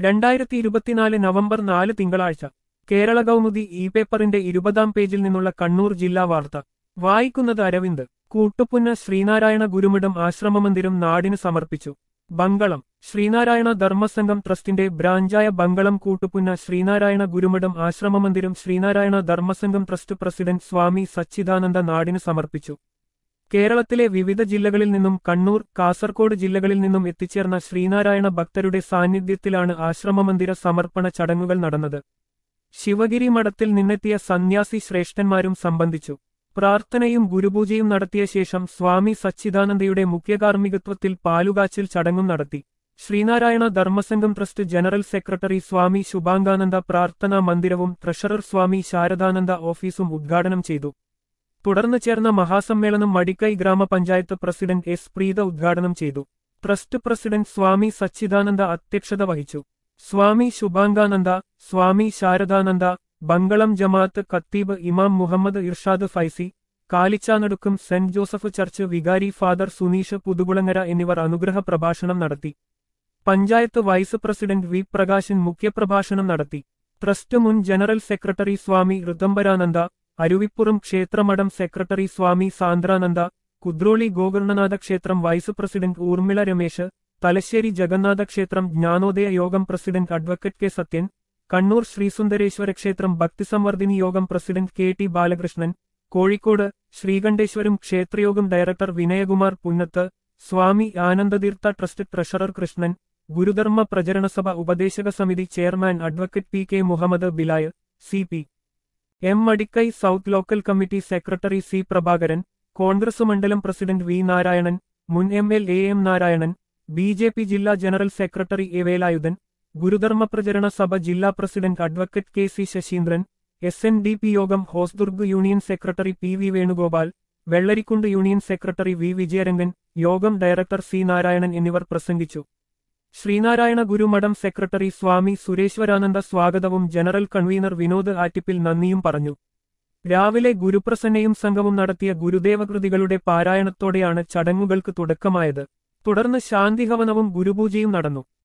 രണ്ടായിരത്തി ഇരുപത്തിനാല് നവംബർ നാല് തിങ്കളാഴ്ച കേരള കൗമുദി ഇ പേപ്പറിന്റെ ഇരുപതാം പേജിൽ നിന്നുള്ള കണ്ണൂർ ജില്ലാ വാർത്ത വായിക്കുന്നത് അരവിന്ദ് കൂട്ടുപുന്ന ശ്രീനാരായണ ഗുരുമിടം ആശ്രമമന്ദിരം നാടിന് സമർപ്പിച്ചു ബങ്കളം ശ്രീനാരായണ ധർമ്മസംഘം ട്രസ്റ്റിന്റെ ബ്രാഞ്ചായ ബങ്കളം കൂട്ടുപുന്ന ശ്രീനാരായണ ഗുരുമിടം ആശ്രമമന്ദിരം ശ്രീനാരായണ ധർമ്മസംഘം ട്രസ്റ്റ് പ്രസിഡന്റ് സ്വാമി സച്ചിദാനന്ദ നാടിന് സമർപ്പിച്ചു കേരളത്തിലെ വിവിധ ജില്ലകളിൽ നിന്നും കണ്ണൂർ കാസർകോട് ജില്ലകളിൽ നിന്നും എത്തിച്ചേർന്ന ശ്രീനാരായണ ഭക്തരുടെ സാന്നിധ്യത്തിലാണ് ആശ്രമമന്ദിര സമർപ്പണ ചടങ്ങുകൾ നടന്നത് ശിവഗിരി മഠത്തിൽ നിന്നെത്തിയ സന്യാസി ശ്രേഷ്ഠന്മാരും സംബന്ധിച്ചു പ്രാർത്ഥനയും ഗുരുപൂജയും നടത്തിയ ശേഷം സ്വാമി സച്ചിദാനന്ദയുടെ മുഖ്യകാർമ്മികത്വത്തിൽ പാലുകാച്ചിൽ ചടങ്ങും നടത്തി Sreenarayana Dharmasangham trust general secretary Swami Subhangananda പ്രാർത്ഥനാ മന്ദിരവും ട്രഷറർ സ്വാമി ശാരദാനന്ദ ഓഫീസും ഉദ്ഘാടനം ചെയ്തു തുടർന്ന് ചേർന്ന മഹാസമ്മേളനം മടിക്കൈ ഗ്രാമപഞ്ചായത്ത് പ്രസിഡന്റ് എസ് പ്രീത ഉദ്ഘാടനം ചെയ്തു ട്രസ്റ്റ് പ്രസിഡന്റ് സ്വാമി സച്ചിദാനന്ദ അധ്യക്ഷത വഹിച്ചു സ്വാമി ശുഭാംഗാനന്ദ സ്വാമി ശാരദാനന്ദ ബംഗളം ജമാഅത്ത് ഖത്തീബ് ഇമാം മുഹമ്മദ് ഇർഷാദ് ഫൈസി കാലിച്ചാനടുക്കും സെന്റ് ജോസഫ് ചർച്ച് വികാരി ഫാദർ സുനീഷ് പുതുകുളങ്ങര എന്നിവർ അനുഗ്രഹ പ്രഭാഷണം നടത്തി panchayat vice president V Prakashan മുഖ്യപ്രഭാഷണം നടത്തി ട്രസ്റ്റ് മുൻ ജനറൽ സെക്രട്ടറി സ്വാമി ഋതംബരാനന്ദ അരുവിപ്പുറം ക്ഷേത്രമഠം സെക്രട്ടറി സ്വാമി സാന്ദ്രാനന്ദ കുദ്രോളി ഗോകർണനാഥ ക്ഷേത്രം വൈസ് പ്രസിഡന്റ് ഊർമിള രമേശ് തലശ്ശേരി ജഗന്നാഥ ക്ഷേത്രം Jnanodaya Yogam president advocate K Sathyan Kannur Sreesundareswara ക്ഷേത്രം Bhakthisamvardhini Yogam president K T Balakrishnan Kozhikode Sreekandeswaram ക്ഷേത്രയോഗം director Vinayakumar Punnath Swami ആനന്ദതീർത്ഥ trust treasurer Krishnan Gurudharma Pracharanasabha ഉപദേശക സമിതി chairman advocate P K Muhammad Bilal C P M Madikai south local committee secretary C Prabhakaran Congress മണ്ഡലം പ്രസിഡന്റ് വി നാരായണൻ മുൻ M L A M Narayanan B J P ജില്ലാ general secretary A Velayudhan Gurudharma Pracharana Sabha ജില്ലാ president advocate K C Sasheendran S N D P Yogam Hosdurg union secretary P V Venugopal Vellarikundu union secretary V Vijayarangan Yogam director C Narayanan എന്നിവർ പ്രസംഗിച്ചു Sreenarayana ഗുരുമഠം secretary സ്വാമി സുരേശ്വരാനന്ദ സ്വാഗതവും general convener Vinod ആറ്റിപ്പിൽ നന്ദിയും പറഞ്ഞു രാവിലെ ഗുരുപ്രസന്നയും സംഘവും നടത്തിയ ഗുരുദേവകൃതികളുടെ പാരായണത്തോടെയാണ് ചടങ്ങുകൾക്ക് തുടക്കമായത് തുടർന്ന് ശാന്തിഹവനവും ഗുരുപൂജയും നടന്നു